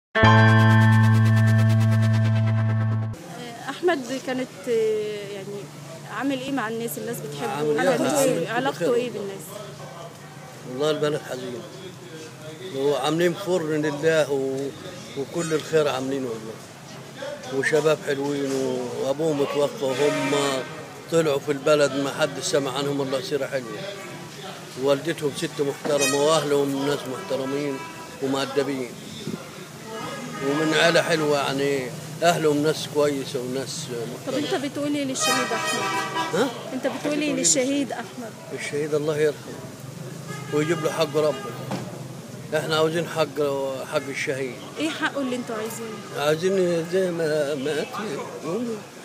احمد كانت آه، يعني عامل ايه مع الناس الناس بتحبه عامل إيه؟ علاقته عامل ايه كل علاقته خير. ايه بالناس والله البلد حزين وعاملين فرن لله و... وكل الخير عاملينه والله وشباب حلوين و- وابوهم متوفى وهم طلعوا في البلد ما حد سمع عنهم الا سيره حلوه والدتهم ست محترمه واهلهم ناس محترمين ومؤدبين ومن عيله حلوه يعني اهلهم ناس كويسه وناس طب محترمه انت بتقول ايه للشهيد احمد ها انت بتقول ايه للشهيد احمد الشهيد الله يرحمه ويجيب له حق ربنا احنا عاوزين حق حق الشهيد ايه حقه اللي انتوا عايزينه عايزين زي ما مات